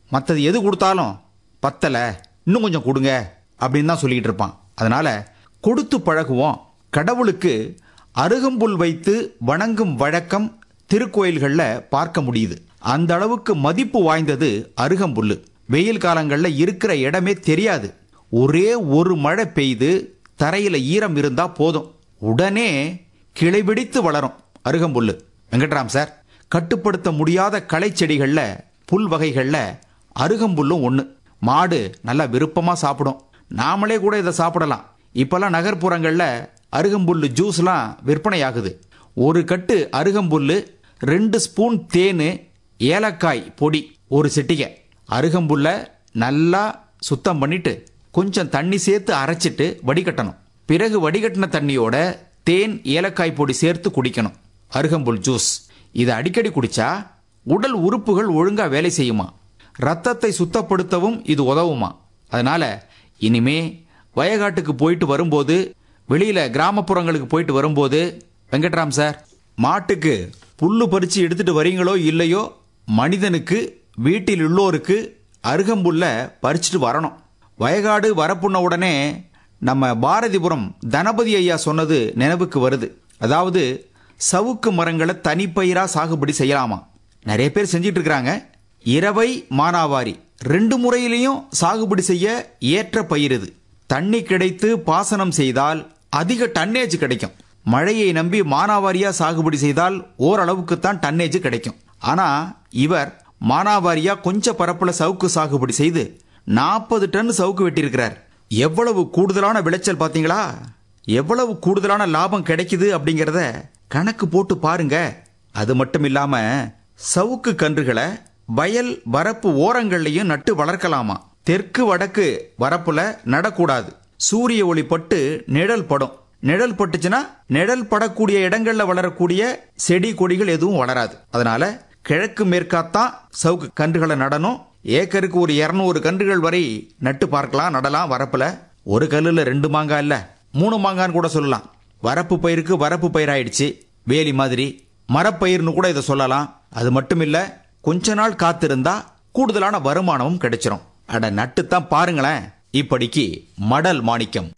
மற்றது எது கொடுத்தாலும் பத்தலை இன்னும் கொஞ்சம் கொடுங்க அப்படின்னு தான் சொல்லிக்கிட்டு இருப்பான் அதனால கொடுத்து பழகுவோம் கடவுளுக்கு அருகம்புல் வைத்து வணங்கும் வழக்கம் திருக்கோயில்களில் பார்க்க முடியுது அந்த அளவுக்கு மதிப்பு வாய்ந்தது அருகம்புல்லு வெயில் காலங்களில் இருக்கிற இடமே தெரியாது ஒரே ஒரு மழை பெய்து தரையில் ஈரம் இருந்தா போதும் உடனே கிளை பிடித்து வளரும் அருகம்புல்லு வெங்கட்ராம் சார் கட்டுப்படுத்த முடியாத களை செடிகளில் புல் வகைகளில் அருகம்புல்லும் ஒன்று மாடு நல்லா விருப்பமாக சாப்பிடும் நாமளே கூட இதை சாப்பிடலாம் இப்போல்லாம் நகர்ப்புறங்களில் அருகம்புல்லு ஜூஸ்லாம் விற்பனையாகுது ஒரு கட்டு அருகம்புல்லு ரெண்டு ஸ்பூன் தேன் ஏலக்காய் பொடி ஒரு சிட்டிகை அருகம்புல்ல நல்லா சுத்தம் பண்ணிட்டு கொஞ்சம் தண்ணி சேர்த்து அரைச்சிட்டு வடிகட்டணும் பிறகு வடிகட்டின தண்ணியோட தேன் ஏலக்காய் பொடி சேர்த்து குடிக்கணும் அருகம்புல் ஜூஸ் இதை அடிக்கடி குடிச்சா உடல் உறுப்புகள் ஒழுங்கா வேலை செய்யுமா ரத்தத்தை சுத்தப்படுத்தவும் இது உதவுமா அதனால இனிமே வயகாட்டுக்கு போயிட்டு வரும்போது வெளியில கிராமப்புறங்களுக்கு போயிட்டு வரும்போது வெங்கட்ராம் சார் மாட்டுக்கு புல்லு பறிச்சு எடுத்துட்டு வரீங்களோ இல்லையோ மனிதனுக்கு வீட்டில் உள்ளோருக்கு அருகம்புல்ல பறிச்சுட்டு வரணும் வயகாடு வரப்புண்ண உடனே நம்ம பாரதிபுரம் தனபதி ஐயா சொன்னது நினைவுக்கு வருது அதாவது சவுக்கு மரங்களை தனிப்பயிரா சாகுபடி செய்யலாமா நிறைய பேர் செஞ்சிட்டு இருக்கிறாங்க இரவை மானாவாரி ரெண்டு முறையிலையும் சாகுபடி செய்ய ஏற்ற பயிர் இது தண்ணி கிடைத்து பாசனம் செய்தால் அதிக டன்னேஜ் கிடைக்கும் மழையை நம்பி மானாவாரியா சாகுபடி செய்தால் ஓரளவுக்கு தான் டன்னேஜ் கிடைக்கும் ஆனா இவர் மானாவாரியா கொஞ்ச பரப்புல சவுக்கு சாகுபடி செய்து நாற்பது டன் சவுக்கு வெட்டியிருக்கிறார் எவ்வளவு கூடுதலான விளைச்சல் பாத்தீங்களா எவ்வளவு கூடுதலான லாபம் கிடைக்குது அப்படிங்கிறத கணக்கு போட்டு பாருங்க அது மட்டும் இல்லாம சவுக்கு கன்றுகளை வயல் வரப்பு ஓரங்கள்லையும் நட்டு வளர்க்கலாமா தெற்கு வடக்கு வரப்புல நடக்கூடாது சூரிய ஒளி பட்டு நிழல் படும் நிழல் பட்டுச்சுன்னா நிழல் படக்கூடிய இடங்கள்ல வளரக்கூடிய செடி கொடிகள் எதுவும் வளராது அதனால கிழக்கு மேற்காத்தான் சவுக்கு கன்றுகளை நடணும் ஏக்கருக்கு ஒரு இரநூறு கன்றுகள் வரை நட்டு பார்க்கலாம் நடலாம் வரப்புல ஒரு கல்லுல ரெண்டு மாங்காய் இல்ல மூணு மாங்கான்னு கூட சொல்லலாம் வரப்பு பயிருக்கு வரப்பு பயிராயிடுச்சு வேலி மாதிரி மரப்பயிர்னு கூட இதை சொல்லலாம் அது மட்டும் இல்ல கொஞ்ச நாள் காத்திருந்தா கூடுதலான வருமானமும் கிடைச்சிரும் அட நட்டுத்தான் பாருங்களேன் இப்படிக்கு மடல் மாணிக்கம்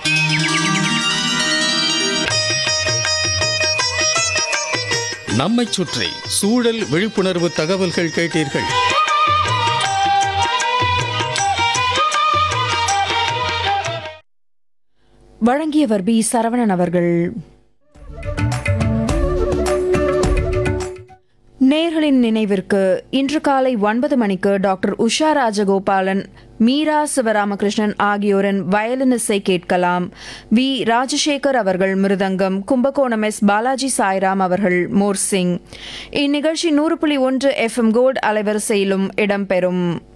நம்மைச் சுற்றி சூழல் விழிப்புணர்வு தகவல்கள் கேட்டீர்கள் வழங்கியவர் பி சரவணன் அவர்கள் நேர்களின் நினைவிற்கு இன்று காலை ஒன்பது மணிக்கு டாக்டர் உஷா ராஜகோபாலன் மீரா சிவராமகிருஷ்ணன் ஆகியோரின் வயலின் இசை கேட்கலாம் வி ராஜசேகர் அவர்கள் மிருதங்கம் கும்பகோணம் எஸ் பாலாஜி சாய்ராம் அவர்கள் மோர்சிங் இந்நிகழ்ச்சி நூறு புள்ளி ஒன்று எஃப்எம் கோல்ட் அலைவரிசையிலும் இடம்பெறும்